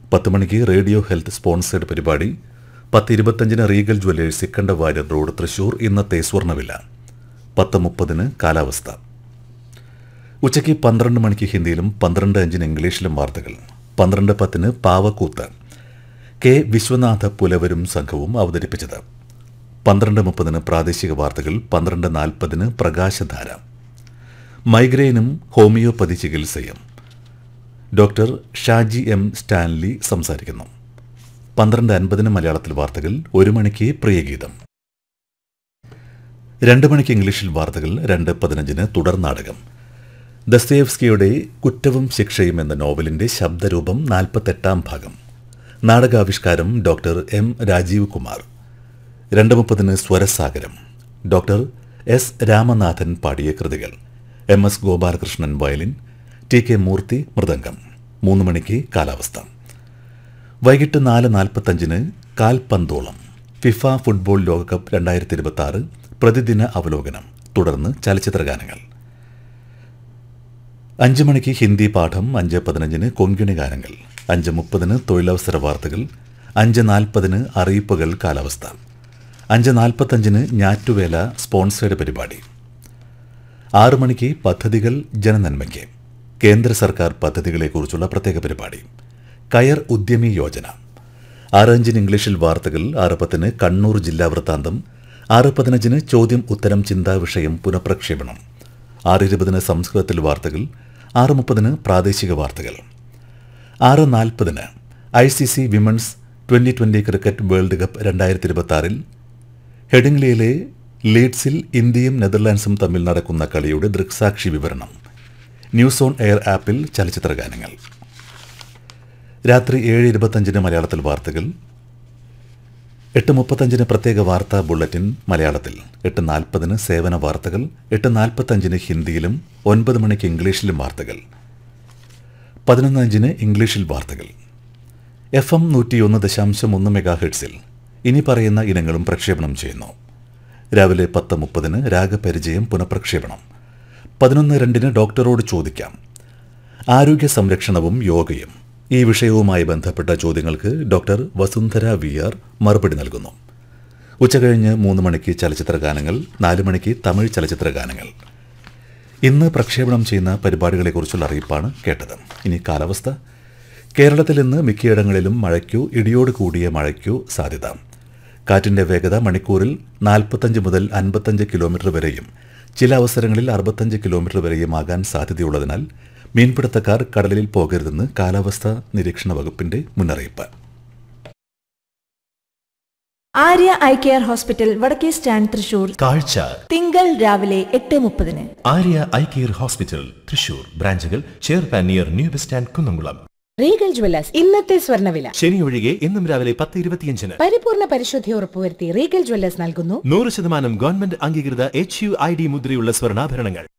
പത്ത് മണിക്ക് radio health sponsored പരിപാടി പത്ത് ഇരുപത്തഞ്ചിന് റീഗൽ ജ്വല്ലേഴ്സ് സിക്കണ്ട വാര്യർ റോഡ് തൃശൂർ ഇന്നത്തെ സ്വർണ്ണവില പത്ത് മുപ്പതിന് കാലാവസ്ഥ ഉച്ചയ്ക്ക് പന്ത്രണ്ട് മണിക്ക് ഹിന്ദിയിലും പന്ത്രണ്ട് അഞ്ചിന് ഇംഗ്ലീഷിലും വാർത്തകൾ പന്ത്രണ്ട് പത്തിന് പാവക്കൂത്ത് കെ വിശ്വനാഥ പുലവരും സംഘവും അവതരിപ്പിച്ചത് പന്ത്രണ്ട് മുപ്പതിന് പ്രാദേശിക വാർത്തകൾ പന്ത്രണ്ട് നാൽപ്പതിന് പ്രകാശധാര മൈഗ്രെയിനും ഹോമിയോപ്പതി ചികിത്സയും ഡോക്ടർ ഷാജി എം സ്റ്റാൻലി സംസാരിക്കുന്നു പന്ത്രണ്ട് അൻപതിന് മലയാളത്തിൽ വാർത്തകൾ ഒരു മണിക്ക് പ്രിയഗീതം രണ്ട് മണിക്ക് ഇംഗ്ലീഷിൽ വാർത്തകൾ രണ്ട് പതിനഞ്ചിന് തുടർ നാടകം ദസ്തേവ്സ്കിയുടെ കുറ്റവും ശിക്ഷയും എന്ന നോവലിന്റെ ശബ്ദരൂപം നാൽപ്പത്തെട്ടാം ഭാഗം നാടകാവിഷ്കാരം ഡോക്ടർ എം രാജീവ് കുമാർ രണ്ട് മുപ്പതിന് സ്വരസാഗരം ഡോക്ടർ എസ് രാമനാഥൻ പാടിയ കൃതികൾ M S Gopalakrishnan violin T K Murthy mridangam മൂന്ന് മണിക്ക് കാലാവസ്ഥ വൈകിട്ട് നാല് നാൽപ്പത്തഞ്ചിന് കാൽപന്തോളം ഫിഫ ഫുട്ബോൾ ലോകകപ്പ് രണ്ടായിരത്തി ഇരുപത്തി ആറ് പ്രതിദിന അവലോകനം തുടർന്ന് ചലച്ചിത്രഗാനങ്ങൾ അഞ്ച് മണിക്ക് ഹിന്ദി പാഠം അഞ്ച് പതിനഞ്ചിന് കൊങ്കിണി ഗാനങ്ങൾ അഞ്ച് മുപ്പതിന് തൊഴിലവസര വാർത്തകൾ അഞ്ച് നാൽപ്പതിന് അറിയിപ്പുകൾ കാലാവസ്ഥ അഞ്ച് നാൽപ്പത്തഞ്ചിന് ഞാറ്റുവേല സ്പോൺസേഡ് പരിപാടി ആറു മണിക്ക് പദ്ധതികൾ ജനനന്മയ്ക്ക് കേന്ദ്ര സർക്കാർ പദ്ധതികളെക്കുറിച്ചുള്ള പ്രത്യേക പരിപാടി കയർ ഉദ്യമി യോജന ആറ് അഞ്ചിന് ഇംഗ്ലീഷിൽ വാർത്തകൾ ആറ് പത്തിന് കണ്ണൂർ ജില്ലാ വൃത്താന്തം ആറ് പതിനഞ്ചിന് ചോദ്യം ഉത്തരം ചിന്താ വിഷയം പുനഃപ്രക്ഷേപണം ആറ് ഇരുപതിന് സംസ്കൃതത്തിൽ വാർത്തകൾ ആറ് മുപ്പതിന് പ്രാദേശിക വാർത്തകൾ ആറ് നാൽപ്പതിന് I C C women's twenty twenty cricket world cup രണ്ടായിരത്തി ഇരുപത്തി ആറിൽ ഹെഡിംഗ്ലിയിലെ ലീഡ്സിൽ ഇന്ത്യയും നെതർലാൻഡ്സും തമ്മിൽ നടക്കുന്ന കളിയുടെ ദൃക്സാക്ഷി വിവരണം ന്യൂസ് ഓൺ എയർ ആപ്പിൽ ചലച്ചിത്ര ഗാനങ്ങൾ രാത്രി ഏഴ് ഇരുപത്തഞ്ചിന് മലയാളത്തിൽ വാർത്തകൾ എട്ട് മുപ്പത്തഞ്ചിന് പ്രത്യേക വാർത്താ ബുള്ളറ്റിൻ മലയാളത്തിൽ എട്ട് നാൽപ്പതിന് സേവന വാർത്തകൾ എട്ട് നാൽപ്പത്തഞ്ചിന് ഹിന്ദിയിലും ഒൻപത് മണിക്ക് ഇംഗ്ലീഷിലും വാർത്തകൾ പതിനൊന്ന് അഞ്ചിന് ഇംഗ്ലീഷിൽ വാർത്തകൾ എഫ് എം നൂറ്റിയൊന്ന് ദശാംശം ഒന്ന് മെഗാ ഹെഡ്സിൽ ഇനി പറയുന്ന ഇനങ്ങളും പ്രക്ഷേപണം ചെയ്യുന്നു രാവിലെ പത്ത് മുപ്പതിന് രാഗപരിചയം പുനഃപ്രക്ഷേപണം പതിനൊന്ന് രണ്ടിന് ഡോക്ടറോട് ചോദിക്കാം ആരോഗ്യ സംരക്ഷണവും യോഗയും ഈ വിഷയവുമായി ബന്ധപ്പെട്ട ചോദ്യങ്ങൾക്ക് ഡോക്ടർ വസുന്ധര വി ആർ മറുപടി നൽകുന്നു ഉച്ചകഴിഞ്ഞ് മൂന്ന് മണിക്ക് ചലച്ചിത്ര ഗാനങ്ങൾ നാല് മണിക്ക് തമിഴ് ചലച്ചിത്ര ഗാനങ്ങൾ ഇന്ന് പ്രക്ഷേപണം ചെയ്യുന്ന പരിപാടികളെക്കുറിച്ചുള്ള അറിയിപ്പാണ് കേട്ടത് ഇനി കാലാവസ്ഥ കേരളത്തിൽ ഇന്ന് മിക്കയിടങ്ങളിലും മഴയ്ക്കോ ഇടിയോട് കൂടിയ മഴയ്ക്കോ സാധ്യത കാറ്റിന്റെ വേഗത മണിക്കൂറിൽ നാൽപ്പത്തഞ്ച് മുതൽ അൻപത്തഞ്ച് കിലോമീറ്റർ വരെയും ചില അവസരങ്ങളിൽ അറുപത്തഞ്ച് കിലോമീറ്റർ വരെയും ആകാൻ സാധ്യതയുള്ളതിനാൽ മീൻപിടുത്തക്കാർ കടലിൽ പോകരുതെന്ന് കാലാവസ്ഥാ നിരീക്ഷണ വകുപ്പിന്റെ മുന്നറിയിപ്പ് ആര്യ ഐ കെയർ ഹോസ്പിറ്റൽ വടക്കേ സ്റ്റാൻഡ് തൃശൂർ കാഴ്ച തിങ്കൾ രാവിലെ എട്ട് മുപ്പതിന് Arya eye care hospital Thrissur ബ്രാഞ്ചുകൾ ചെയർപാൻ near new bus stand Kunnamkulam Regal jewellers ഇന്നത്തെ സ്വർണ്ണവില ശനി ഒഴികെ എന്നും രാവിലെ പത്ത് ഇരുപത്തിയഞ്ചിന് പരിപൂർണ പരിശുദ്ധി ഉറപ്പുവരുത്തി റീഗൽ ജ്വല്ലേഴ്സ് നൽകുന്നു നൂറ് ശതമാനം ഗവൺമെന്റ് അംഗീകൃത എച്ച് യു ഐ ഡി മുദ്രയുള്ള സ്വർണ്ണാഭരണങ്ങൾ